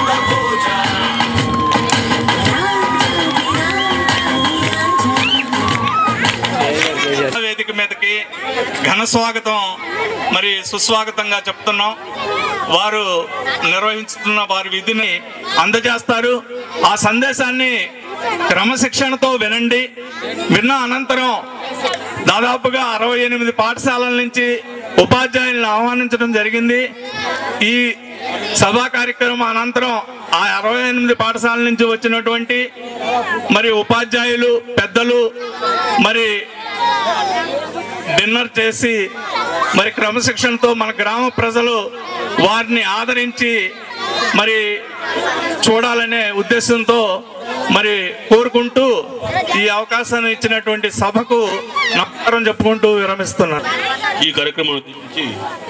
వేదిక మీదకి ఘన స్వాగతం మరి సుస్వాగతంగా చెప్తున్నాం వారు నిర్వహిస్తున్న వారి విధిని అందజేస్తారు ఆ సందేశాన్ని క్రమశిక్షణతో వినండి విన్న అనంతరం దాదాపుగా అరవై ఎనిమిది పాఠశాలల నుంచి ఉపాధ్యాయులను ఆహ్వానించడం జరిగింది ఈ సభా కార్యక్రమం అనంతరం ఆ అరవై ఎనిమిది పాఠశాలల నుంచి వచ్చినటువంటి మరి ఉపాధ్యాయులు పెద్దలు మరి డిన్నర్ చేసి మరి క్రమశిక్షణతో మన గ్రామ ప్రజలు వారిని ఆదరించి మరి చూడాలనే ఉద్దేశంతో మరి కోరుకుంటూ ఈ అవకాశాన్ని ఇచ్చినటువంటి సభకు నమస్కారం చెప్పుకుంటూ విరమిస్తున్నాను ఈ కార్యక్రమం గురించి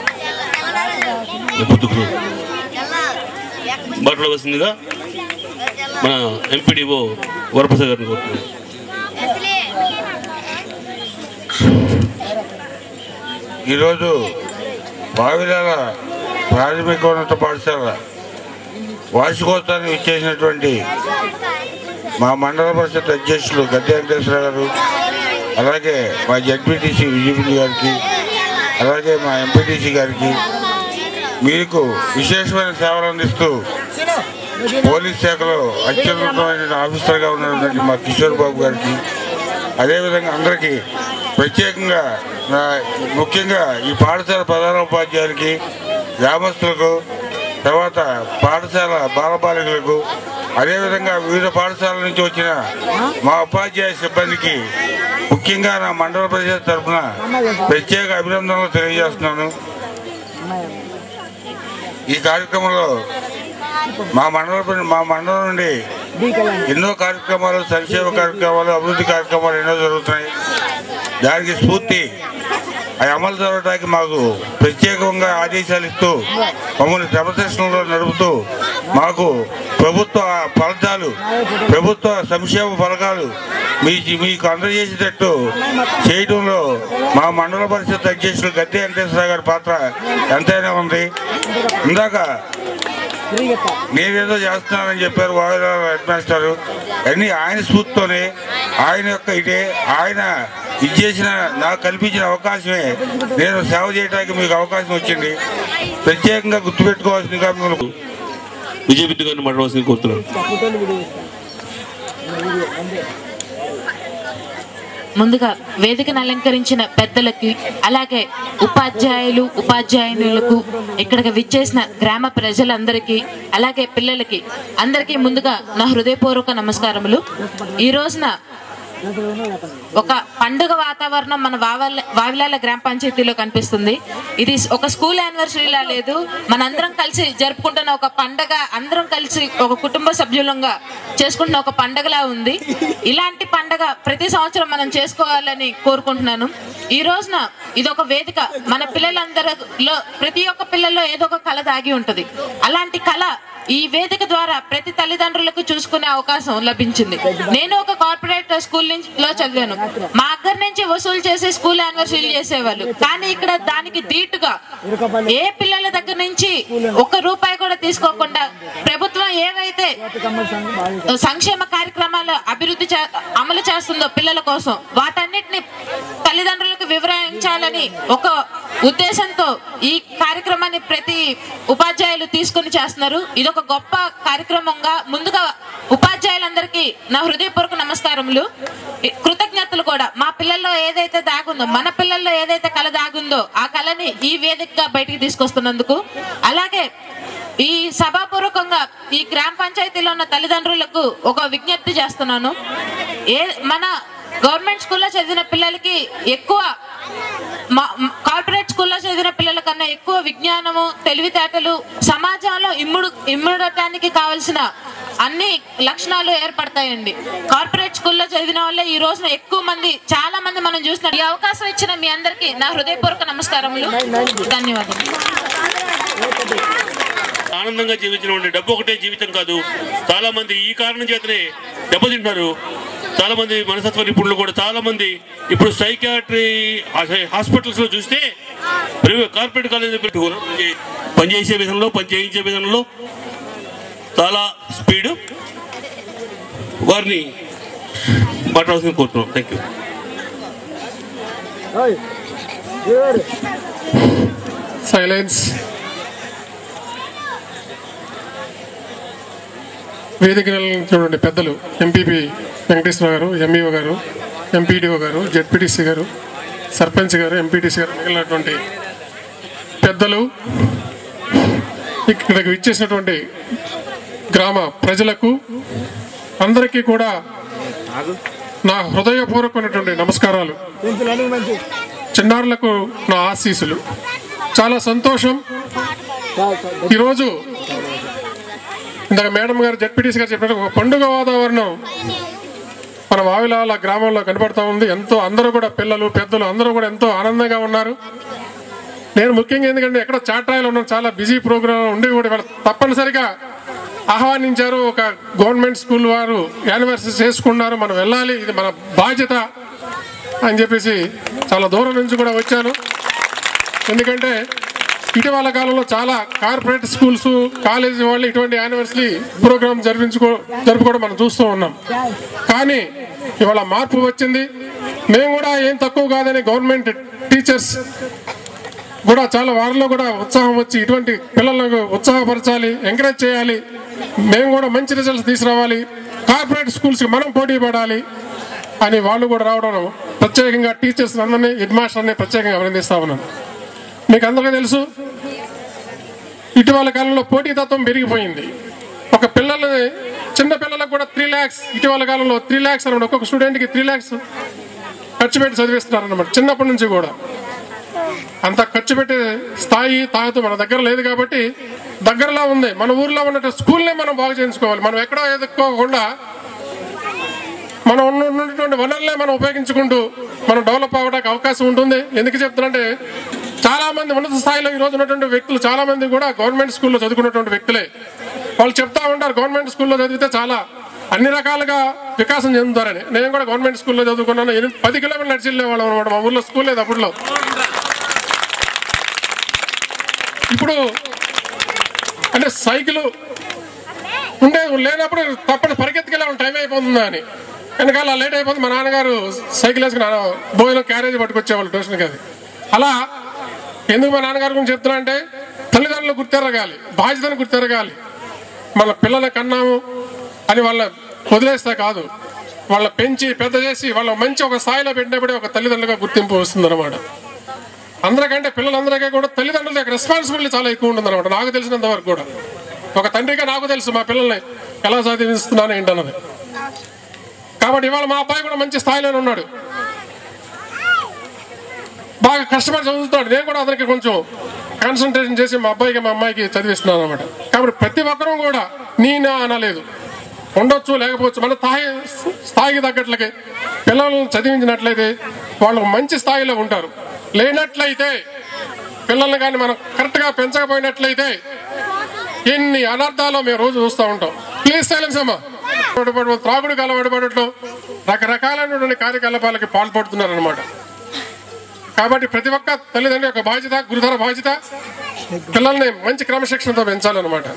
ముందుకు మాట్లాడవలసిందిగా మన ఎంపీడీఓ వరప్రసాద్ గారిని కోరుతున్నాను ఈరోజు బావిలాల ప్రాథమికోన్నత పాఠశాల వార్షికోత్సవానికి ఇచ్చేసినటువంటి మా మండల పరిషత్ అధ్యక్షులు గద్దె వెంకటేశ్వర గారు అలాగే మా జడ్పీటీసీ విజయపతి గారికి అలాగే మా ఎంపీటీసీ గారికి మీకు విశేషమైన సేవలు అందిస్తూ పోలీస్ శాఖలో అత్యున్నతమైన ఆఫీసర్గా ఉన్నటువంటి మా కిషోర్ బాబు గారికి అదేవిధంగా అందరికీ ప్రత్యేకంగా నా ముఖ్యంగా ఈ పాఠశాల ప్రధానోపాధ్యాయులకి గ్రామస్తులకు తర్వాత పాఠశాల బాలబాలికలకు అదేవిధంగా వివిధ పాఠశాలల నుంచి వచ్చిన మా ఉపాధ్యాయ సిబ్బందికి ముఖ్యంగా నా మండల పరిషత్ తరఫున ప్రత్యేక అభినందనలు తెలియజేస్తున్నాను ఈ కార్యక్రమంలో మా మండల పరి- మా మండలం నుండి ఎన్నో కార్యక్రమాలు సంక్షేమ కార్యక్రమాలు అభివృద్ధి కార్యక్రమాలు ఎన్నో జరుగుతున్నాయి దానికి స్ఫూర్తి అవి అమలు జరగడానికి మాకు ప్రత్యేకంగా ఆదేశాలు ఇస్తూ మమ్మల్ని క్రమశిక్షణలో నడుపుతూ మాకు ప్రభుత్వ ఫలితాలు ప్రభుత్వ సంక్షేమ ఫలకాలు మీ మీకు అందజేసేటట్టు చేయడంలో మా మండల పరిషత్ అధ్యక్షులు గద్దె వెంకటేశ్వర గారి పాత్ర ఎంతైనా ఉంది ఇందాక నేనేదో చేస్తున్నానని చెప్పారు వాయుల హెడ్ మాస్టర్ అన్ని ఆయన స్ఫూర్తితోనే ఆయన యొక్క ఇదే ఆయన ఇది చేసిన నాకు కల్పించిన అవకాశమే నేను సేవ చేయడానికి మీకు అవకాశం వచ్చింది ప్రత్యేకంగా గుర్తుపెట్టుకోవాల్సిందిగా మిమ్మల్ని విజయబిడ్డ గారిని మాట్లాడవలసింది కోరుతున్నాను ముందుగా వేదికను అలంకరించిన పెద్దలకి అలాగే ఉపాధ్యాయులు ఉపాధ్యాయునులకు ఇక్కడికి విచ్చేసిన గ్రామ ప్రజలందరికీ అలాగే పిల్లలకి అందరికీ ముందుగా నా హృదయపూర్వక నమస్కారములు ఈ రోజున ఒక పండుగ వాతావరణం మన వావల వావిలాల గ్రామ పంచాయతీలో కనిపిస్తుంది ఇది ఒక స్కూల్ యానివర్సరీలా లేదు మనందరం కలిసి జరుపుకుంటున్న ఒక పండగ అందరం కలిసి ఒక కుటుంబ సభ్యులంగా చేసుకుంటున్న ఒక పండగలా ఉంది ఇలాంటి పండగ ప్రతి సంవత్సరం మనం చేసుకోవాలని కోరుకుంటున్నాను ఈ రోజున ఇది ఒక వేదిక మన పిల్లలందరిలో ప్రతి ఒక్క పిల్లల్లో ఏదో ఒక కళ దాగి ఉంటది అలాంటి కళ ఈ వేదిక ద్వారా ప్రతి తల్లిదండ్రులకు చూసుకునే అవకాశం లభించింది నేను ఒక కార్పొరేట్ స్కూల్ నుంచి లో చదివాను మా అగ్గరి నుంచి వసూలు చేసి స్కూల్ యానివర్సరీ చేసేవాళ్ళు కానీ ఇక్కడ దానికి ధీటుగా ఏ పిల్లల దగ్గర నుంచి ఒక్క రూపాయి కూడా తీసుకోకుండా ప్రభుత్వం ఏవైతే సంక్షేమ కార్యక్రమాలు అభివృద్ధి చే- అమలు చేస్తుందో పిల్లల కోసం వాటన్నిటిని తల్లిదండ్రులకు వివరించాలని ఒక ఉద్దేశంతో ఈ కార్యక్రమాన్ని ప్రతి ఉపాధ్యాయులు తీసుకుని చేస్తున్నారు ఇది ఒక గొప్ప కార్యక్రమంగా ముందుగా ఉపాధ్యాయులందరికీ నా హృదయపూర్వక నమస్కారములు ఈ కృతజ్ఞతలు కూడా మా పిల్లల్లో ఏదైతే దాగుందో మన పిల్లల్లో ఏదైతే కళ దాగుందో ఆ కళని ఈ వేదికగా బయటికి తీసుకొస్తున్నందుకు అలాగే ఈ సభాపూర్వకంగా ఈ గ్రామ పంచాయతీలో ఉన్న తల్లిదండ్రులకు ఒక విజ్ఞప్తి చేస్తున్నాను ఏ మన గవర్నమెంట్ స్కూల్లో చదివిన పిల్లలకి ఎక్కువ మా- మ- కార్పొరేట్ స్కూల్లో చదివిన పిల్లల కన్నా ఎక్కువ విజ్ఞానము తెలివితేటలు సమాజంలో ఇమ్ముడు ఇమ్మడటానికి కావలసిన అన్ని లక్షణాలు ఏర్పడతాయండి కార్పొరేట్ స్కూల్లో చదివిన వాళ్ళే ఈ రోజున ఎక్కువ మంది చాలా మంది మనం చూసిన ఈ అవకాశం ఇచ్చిన మీ అందరికీ నా హృదయపూర్వక నమస్కారములు ధన్యవాదాలు ఆనందంగా జీవించడం డబ్బు ఒకటే జీవితం కాదు చాలా మంది ఈ కారణం చేతనే దెబ్బతింటున్నారు చాలా మంది మనస్తత్వ నిపుణులు కూడా చాలా మంది ఇప్పుడు సైకాట్రీ హాస్పిటల్స్ లో చూస్తే ప్రైవేట్ కార్పొరేట్ కాలేజీ పెట్టుకోరు పనిచేసే విధంలో పని చేయించే విధంలో చాలా స్పీడ్ వారిని మాట్లాడాల్సింది కోరుతున్నాం థ్యాంక్ యూ సైలెన్స్ వేదిక చూడండి పెద్దలు ఎంపీపీ వెంకటేశ్వర గారు ఎంఈఓ గారు ఎంపీడీఓ గారు జెడ్పీటీసీ గారు సర్పంచ్ గారు ఎంపీటీసీ గారు మిగిలినటువంటి పెద్దలు ఇక్కడికి విచ్చేసినటువంటి గ్రామ ప్రజలకు అందరికీ కూడా నా హృదయపూర్వకమైనటువంటి నమస్కారాలు చిన్నారులకు నా ఆశీస్సులు చాలా సంతోషం ఈరోజు ఇందాక మేడం గారు జడ్పీటీసీ గారు చెప్పినట్టు ఒక పండుగ వాతావరణం మన వావిలాల గ్రామంలో కనపడతా ఉంది ఎంతో అందరూ కూడా పిల్లలు పెద్దలు అందరూ కూడా ఎంతో ఆనందంగా ఉన్నారు నేను ముఖ్యంగా ఎందుకంటే ఎక్కడ చాట్రాయిలో ఉన్నాను చాలా బిజీ ప్రోగ్రామ్ ఉండి కూడా ఇవాళ తప్పనిసరిగా ఆహ్వానించారు ఒక గవర్నమెంట్ స్కూల్ వారు యానివర్సరీ చేసుకున్నారు మనం వెళ్ళాలి ఇది మన బాధ్యత అని చెప్పేసి చాలా దూరం నుంచి కూడా వచ్చాను ఎందుకంటే ఇటీవల కాలంలో చాలా కార్పొరేట్ స్కూల్స్ కాలేజీ వాళ్ళు ఇటువంటి యానివర్సరీ ప్రోగ్రామ్ జరిపించుకో జరుపుకోవడం మనం చూస్తూ ఉన్నాం కానీ ఇవాళ మార్పు వచ్చింది మేము కూడా ఏం తక్కువ కాదని గవర్నమెంట్ టీచర్స్ కూడా చాలా వారిలో కూడా ఉత్సాహం వచ్చి ఇటువంటి పిల్లలకు ఉత్సాహపరచాలి ఎంకరేజ్ చేయాలి మేము కూడా మంచి రిజల్ట్స్ తీసుకురావాలి కార్పొరేట్ స్కూల్స్కి మనం పోటీ పడాలి అని వాళ్ళు కూడా రావడం ప్రత్యేకంగా టీచర్స్ అందరినీ హెడ్ మాస్టర్ని ప్రత్యేకంగా అభినందిస్తా ఉన్నాను మీకు అందరికీ తెలుసు ఇటీవల కాలంలో పోటీతత్వం పెరిగిపోయింది ఒక పిల్లల్ని చిన్న పిల్లలకు కూడా త్రీ ల్యాక్స్ ఇటీవల కాలంలో త్రీ ల్యాక్స్ అనమాట ఒక్కొక్క స్టూడెంట్కి త్రీ ల్యాక్స్ ఖర్చు పెట్టి చదివిస్తున్నారు అనమాట చిన్నప్పటి నుంచి కూడా అంత ఖర్చు పెట్టే స్థాయి తాగుతూ మన దగ్గర లేదు కాబట్టి దగ్గరలో ఉంది మన ఊర్లో ఉన్నట్టు స్కూల్నే మనం బాగు చేయించుకోవాలి మనం ఎక్కడో ఎదుర్కోకుండా మనం ఉన్న- ఉన్నటువంటి వనరులే మనం ఉపయోగించుకుంటూ మనం డెవలప్ అవ్వడానికి అవకాశం ఉంటుంది ఎందుకు చెప్తున్నానంటే చాలా మంది ఉన్నత స్థాయిలో ఈ రోజు ఉన్నటువంటి వ్యక్తులు చాలా మంది కూడా గవర్నమెంట్ స్కూల్లో చదువుకున్నటువంటి వ్యక్తులే వాళ్ళు చెప్తా ఉంటారు గవర్నమెంట్ స్కూల్లో చదివితే చాలా అన్ని రకాలుగా వికాసం చెందుతారని నేను కూడా గవర్నమెంట్ స్కూల్లో చదువుకున్నాను ఎనిమిది పది కిలోమీటర్లు నడిచి వెళ్ళేవాళ్ళం అనమాట మా ఊర్లో స్కూల్ లేదు అప్పుడులో ఇప్పుడు అంటే సైకిల్ ఉండే లేనప్పుడు తప్పని పరిగెత్తుకెళ్ళే టైం అయిపోతుందా అని వెనకాల లేట్ అయిపోతుంది మా నాన్నగారు సైకిల్ వేసుకుని ఆ భోజనం క్యారేజ్ పట్టుకొచ్చేవాళ్ళు ట్యూషన్కి అది అలా ఎందుకు మా నాన్నగారి గురించి చెప్తున్నా అంటే తల్లిదండ్రులు గుర్తెరగాలి బాధ్యతను గుర్తెరగాలి మన పిల్లల కన్నాము అని వాళ్ళ వదిలేస్తే కాదు వాళ్ళ పెంచి పెద్ద చేసి వాళ్ళ మంచి ఒక స్థాయిలో పెట్టినప్పుడే ఒక తల్లిదండ్రులుగా గుర్తింపు వస్తుంది అనమాట అందరికంటే పిల్లలందరికీ కూడా తల్లిదండ్రుల యొక్క రెస్పాన్సిబిలిటీ చాలా ఎక్కువ ఉంటుంది అనమాట నాకు తెలిసినంత వరకు కూడా ఒక తండ్రిగా నాకు తెలుసు మా పిల్లల్ని ఎలా చదివిస్తున్నాను ఏంటన్నది కాబట్టి ఇవాళ మా అబ్బాయి కూడా మంచి స్థాయిలోనే ఉన్నాడు బాగా కష్టపడి చదువుతున్నాడు నేను కూడా అతనికి కొంచెం కాన్సన్ట్రేషన్ చేసి మా అబ్బాయికి మా అమ్మాయికి చదివిస్తున్నాను అనమాట కాబట్టి ప్రతి ఒక్కరూ కూడా నేనే అనలేదు ఉండొచ్చు లేకపోవచ్చు మన స్థాయి స్థాయికి తగ్గట్లకి పిల్లలను చదివించినట్లయితే వాళ్ళు మంచి స్థాయిలో ఉంటారు లేనట్లయితే పిల్లల్ని కానీ మనం కరెక్ట్గా పెంచకపోయినట్లయితే ఎన్ని అనర్థాలు మేము రోజు చూస్తూ ఉంటాం ప్లీజ్ సైలెన్స్ అమ్మా అలవాటు త్రాగుడికి అలవాటు పడటం రకరకాలైనటువంటి కార్యకలాపాలకి పాల్పడుతున్నారు అనమాట కాబట్టి ప్రతి ఒక్క తల్లిదండ్రుల యొక్క బాధ్యత గురుతర బాధ్యత పిల్లల్ని మంచి క్రమశిక్షణతో పెంచాలన్నమాట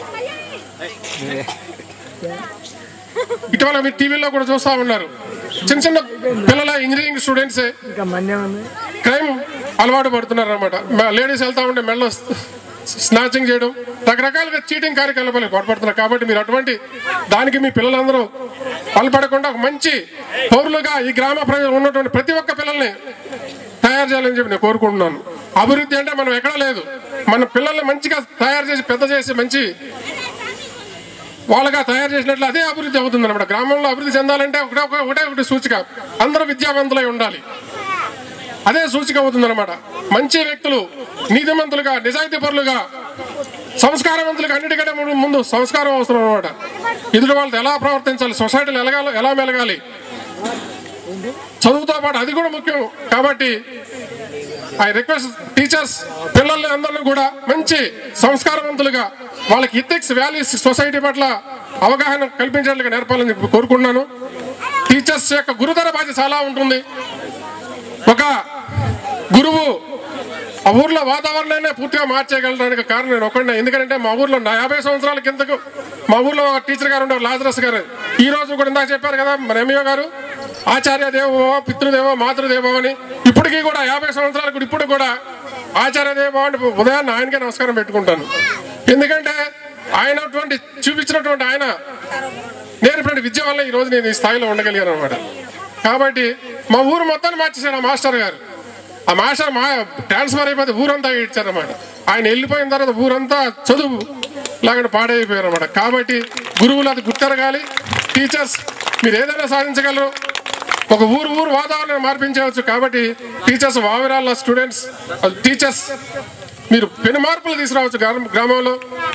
ఇటీవల మీరు టీవీలో కూడా చూస్తా ఉన్నారు చిన్న చిన్న పిల్లల ఇంజనీరింగ్ స్టూడెంట్సే క్రైమ్ అలవాటు పడుతున్నారు అనమాట లేడీస్ వెళ్తా ఉంటే మెల్ల స్నాచింగ్ చేయడం రకరకాలుగా చీటింగ్ కార్యకలాపాలకు పాల్పడుతున్నారు కాబట్టి మీరు అటువంటి దానికి మీ పిల్లలందరూ పాల్పడకుండా ఒక మంచి పౌరులుగా ఈ గ్రామ ప్రజలు ఉన్నటువంటి ప్రతి ఒక్క పిల్లల్ని తయారు చేయాలని చెప్పి నేను కోరుకుంటున్నాను అభివృద్ధి అంటే మనం ఎక్కడా లేదు మన పిల్లల్ని మంచిగా తయారు చేసి పెద్ద చేసి మంచి వాళ్ళగా తయారు చేసినట్లు అదే అభివృద్ధి అవుతుంది అనమాట గ్రామంలో అభివృద్ధి చెందాలంటే ఒకటే ఒక- ఒకటే ఒకటి సూచిక అందరూ విద్యావంతులై ఉండాలి అదే సూచిక అవుతుంది అనమాట మంచి వ్యక్తులు నీతిమంతులుగా నిజాయితీ పరులుగా సంస్కారవంతులుగా అన్నిటికంటే ముందు- ముందు సంస్కారం అవసరం అనమాట ఎదుటి వాళ్ళతో ఎలా ప్రవర్తించాలి సొసైటీలో ఎలగాలి ఎలా మెలగాలి చదువుతో పాటు అది కూడా ముఖ్యం కాబట్టి ఐ రిక్వెస్ట్ టీచర్స్ పిల్లల్ని అందరినీ కూడా మంచి సంస్కారవంతులుగా వాళ్ళకి ఇథిక్స్ వాల్యూస్ సొసైటీ పట్ల అవగాహన కల్పించేట్లుగా నేర్పాలని చెప్పి కోరుకుంటున్నాను టీచర్స్ యొక్క గురుతర బాధ్యత చాలా ఉంటుంది ఒక గురువు ఆ ఊర్లో వాతావరణాన్ని పూర్తిగా మార్చేయగలడానికి కారణం నేను ఒకడినే ఎందుకంటే మా ఊర్లో నా యాభై సంవత్సరాల కిందకు మా ఊర్లో ఒక టీచర్ గారు ఉండేవారు లాజరస్ గారు ఈ రోజు కూడా ఇందాక చెప్పారు కదా మన ఎంఈఓ గారు ఆచార్య దేవో పితృదేవో మాతృదేవో అని ఇప్పటికీ కూడా యాభై సంవత్సరాలు కూడా ఇప్పుడు కూడా ఆచార్య దేవో అంటే ఉదయాన్నే ఆయనకే నమస్కారం పెట్టుకుంటాను ఎందుకంటే ఆయన అటువంటి చూపించినటువంటి ఆయన నేర్పినటువంటి విద్య వల్ల ఈ రోజు నేను ఈ స్థాయిలో ఉండగలిగాను అనమాట కాబట్టి మా ఊరు మొత్తాన్ని మార్చేశాడు ఆ మాస్టర్ గారు ఆ మాస్టర్ మా ట్రాన్స్ఫర్ అయిపోతే ఊరంతా ఇచ్చారన్నమాట ఆయన వెళ్ళిపోయిన తర్వాత ఊరంతా చదువు లాగా పాడైపోయారు అనమాట కాబట్టి గురువులు అది గుర్తెరగాలి టీచర్స్ మీరు ఏదైనా సాధించగలరు ఒక ఊరు ఊరు వాతావరణం మార్పించవచ్చు కాబట్టి టీచర్స్ వావిరాల స్టూడెంట్స్ టీచర్స్ మీరు పెను మార్పులు తీసుకురావచ్చు గ్రామ- గ్రామంలో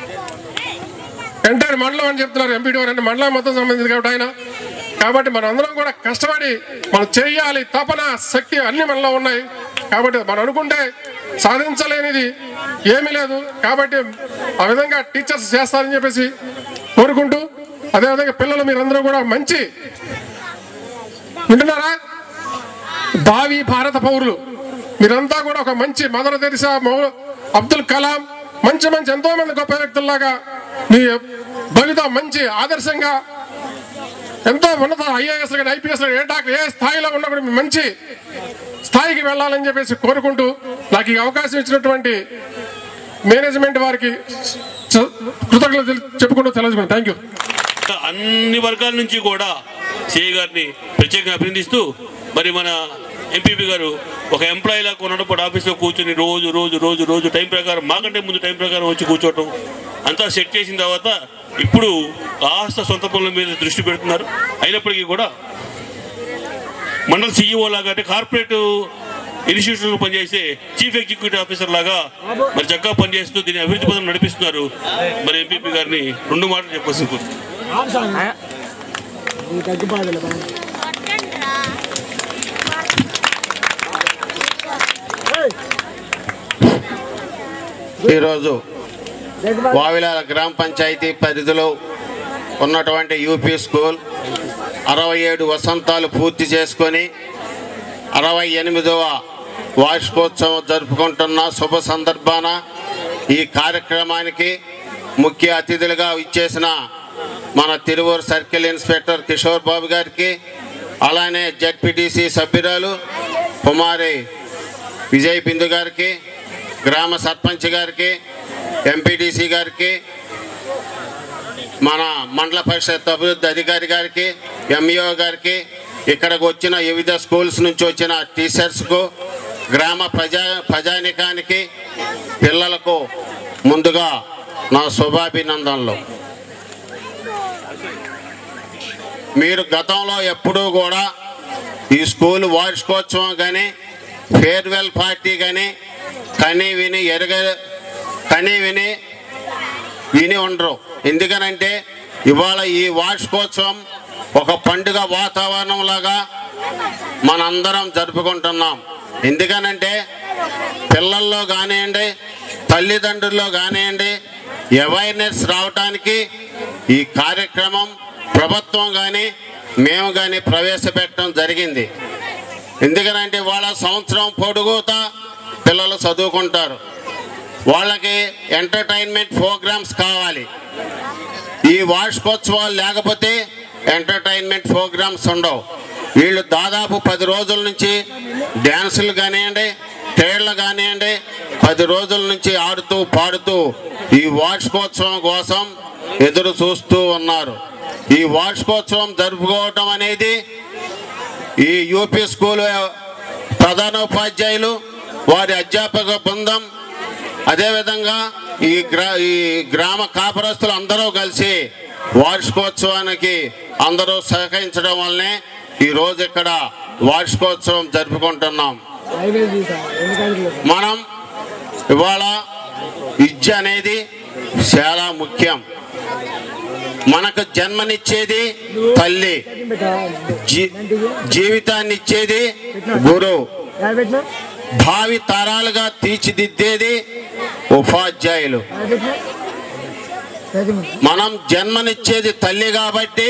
ఎంటైర్ మండలం అని చెప్తున్నారు ఎంపీడీ అంటే మండలం మొత్తం సంబంధించి కాబట్టి ఆయన కాబట్టి మనం అందరం కూడా కష్టపడి మనం చేయాలి తపన శక్తి అన్ని మనలో ఉన్నాయి కాబట్టి మనం అనుకుంటే సాధించలేనిది ఏమీ లేదు కాబట్టి ఆ విధంగా టీచర్స్ చేస్తారని చెప్పేసి కోరుకుంటూ అదేవిధంగా పిల్లలు మీరందరూ కూడా మంచి వింటున్నారా భావి భారత పౌరులు మీరంతా కూడా ఒక మంచి మదర్ తెరిసా మౌ- అబ్దుల్ కలాం మంచి మంచి ఎంతో మంది గొప్ప వ్యక్తుల్లాగా మీ భవిత మంచి ఆదర్శంగా ఎంతో ఉన్నత ఐఏఎస్ కానీ ఐపీఎస్ ఏ డాక్టర్ ఏ స్థాయిలో ఉన్నా కూడా మీరు మంచి స్థాయికి వెళ్ళాలని చెప్పేసి కోరుకుంటూ నాకు ఈ అవకాశం ఇచ్చినటువంటి మేనేజ్మెంట్ వారికి చ- కృతజ్ఞతలు చెప్పుకుంటూ తెలుసుకున్నాను థ్యాంక్ యూ అన్ని వర్గాల నుంచి కూడా సిఐ గారిని ప్రత్యేకంగా అభినందిస్తూ మరి మన ఎంపీపీ గారు ఒక ఎంప్లాయీ లాగా ఉన్నప్పుడు ఆఫీస్లో కూర్చుని రోజు రోజు రోజు రోజు టైం ప్రకారం మాకంటే ముందు టైం ప్రకారం వచ్చి కూర్చోవటం అంతా సెట్ చేసిన తర్వాత ఇప్పుడు కాస్త సొంత పనుల మీద దృష్టి పెడుతున్నారు అయినప్పటికీ కూడా మండల సీఈఓ లాగా అంటే కార్పొరేట్ ఇన్స్టిట్యూషన్ పనిచేసే చీఫ్ ఎగ్జిక్యూటివ్ ఆఫీసర్ లాగా మరి చక్కగా పనిచేస్తూ దీని అభివృద్ధి పదం నడిపిస్తున్నారు మరి ఎంపీపీ గారిని రెండు మాటలు చెప్పాల్సి ఈరోజు వావిలాల గ్రామ పంచాయతీ పరిధిలో ఉన్నటువంటి యూపీ స్కూల్ అరవై ఏడు వసంతాలు పూర్తి చేసుకొని అరవై ఎనిమిదవ వార్షికోత్సవం జరుపుకుంటున్న శుభ సందర్భాన ఈ కార్యక్రమానికి ముఖ్య అతిథులుగా ఇచ్చేసిన మన తిరువూరు సర్కిల్ ఇన్స్పెక్టర్ కిషోర్ బాబు గారికి అలానే జడ్పీటీసీ సభ్యురాలు కుమారి విజయ్ బిందు గారికి గ్రామ సర్పంచ్ గారికి ఎంపీటీసీ గారికి మన మండల పరిషత్ అభివృద్ధి అధికారి గారికి ఎంఈఓ గారికి ఇక్కడికి వచ్చిన వివిధ స్కూల్స్ నుంచి వచ్చిన టీచర్స్కు గ్రామ ప్రజా ప్రజానికానికి పిల్లలకు ముందుగా నా శుభాభినందనలు మీరు గతంలో ఎప్పుడూ కూడా ఈ స్కూల్ వార్షికోత్సవం కానీ ఫేర్వెల్ పార్టీ కానీ కని విని ఎరగ కని విని విని ఉండరు ఎందుకనంటే ఇవాళ ఈ వార్షికోత్సవం ఒక పండుగ వాతావరణం లాగా మనందరం జరుపుకుంటున్నాం ఎందుకనంటే పిల్లల్లో కానివ్వండి తల్లిదండ్రుల్లో కానివ్వండి అవేర్నెస్ రావటానికి ఈ కార్యక్రమం ప్రభుత్వం కానీ మేము కానీ ప్రవేశపెట్టడం జరిగింది ఎందుకనంటే వాళ్ళ సంవత్సరం పొడుగుతా పిల్లలు చదువుకుంటారు వాళ్ళకి ఎంటర్టైన్మెంట్ ప్రోగ్రామ్స్ కావాలి ఈ వార్షికోత్సవాలు లేకపోతే ఎంటర్టైన్మెంట్ ప్రోగ్రామ్స్ ఉండవు వీళ్ళు దాదాపు పది రోజుల నుంచి డ్యాన్సులు కానివ్వండి తేళ్లు కానివ్వండి పది రోజుల నుంచి ఆడుతూ పాడుతూ ఈ వార్షికోత్సవం కోసం ఎదురు చూస్తూ ఉన్నారు ఈ వార్షికోత్సవం జరుపుకోవటం అనేది ఈ యూపీ స్కూల్ ప్రధానోపాధ్యాయులు వారి అధ్యాపక బృందం అదేవిధంగా ఈ గ్రా ఈ గ్రామ కాపరస్తులు అందరూ కలిసి వార్షికోత్సవానికి అందరూ సహకరించడం వల్లనే ఈ రోజు ఇక్కడ వార్షికోత్సవం జరుపుకుంటున్నాం మనం ఇవాళ విద్య అనేది చాలా ముఖ్యం మనకు జన్మనిచ్చేది తల్లి జీ- జీవితాన్ని ఇచ్చేది గురువు భావి తరాలుగా తీర్చిదిద్దేది ఉపాధ్యాయులు మనం జన్మనిచ్చేది తల్లి కాబట్టి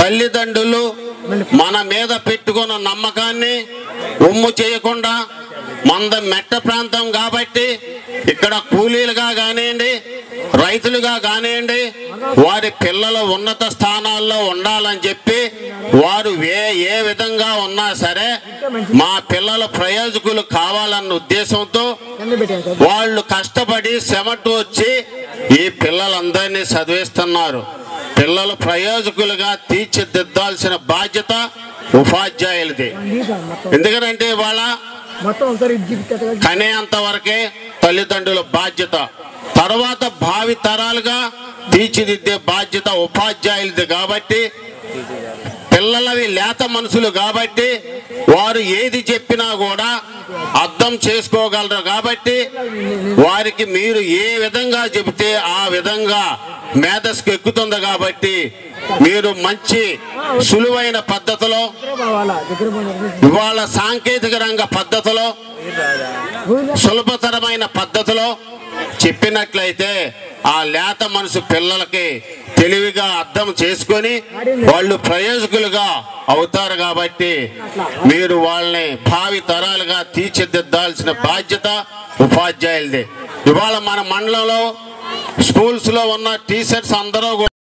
తల్లిదండ్రులు మన మీద పెట్టుకున్న నమ్మకాన్ని ఒమ్ము చేయకుండా మంద మెట్ట ప్రాంతం కాబట్టి ఇక్కడ కూలీలుగా కానివ్వండి రైతులుగా కానివ్వండి వారి పిల్లలు ఉన్నత స్థానాల్లో ఉండాలని చెప్పి వారు ఏ ఏ విధంగా ఉన్నా సరే మా పిల్లల ప్రయోజకులు కావాలన్న ఉద్దేశంతో వాళ్ళు కష్టపడి శ్రమటు వచ్చి ఈ పిల్లలందరినీ చదివిస్తున్నారు పిల్లలు ప్రయోజకులుగా తీర్చిదిద్దాల్సిన బాధ్యత ఉపాధ్యాయులది ఎందుకంటే వాళ్ళ కనేంత వరకే తల్లిదండ్రుల బాధ్యత తర్వాత భావి తరాలుగా తీర్చిదిద్దే బాధ్యత ఉపాధ్యాయులది కాబట్టి పిల్లలవి లేత మనసులు కాబట్టి వారు ఏది చెప్పినా కూడా అర్థం చేసుకోగలరు కాబట్టి వారికి మీరు ఏ విధంగా చెబితే ఆ విధంగా మేధస్కు ఎక్కుతుంది కాబట్టి మీరు మంచి సులువైన పద్ధతిలో ఇవాళ సాంకేతిక రంగ పద్ధతిలో సులభతరమైన పద్ధతిలో చెప్పినట్లయితే ఆ లేత మనసు పిల్లలకి తెలివిగా అర్థం చేసుకొని వాళ్ళు ప్రయోజకులుగా అవుతారు కాబట్టి మీరు వాళ్ళని భావి తరాలుగా తీర్చిదిద్దాల్సిన బాధ్యత ఉపాధ్యాయులది ఇవాళ మన మండలంలో స్కూల్స్ లో ఉన్న టీచర్స్ అందరూ కూడా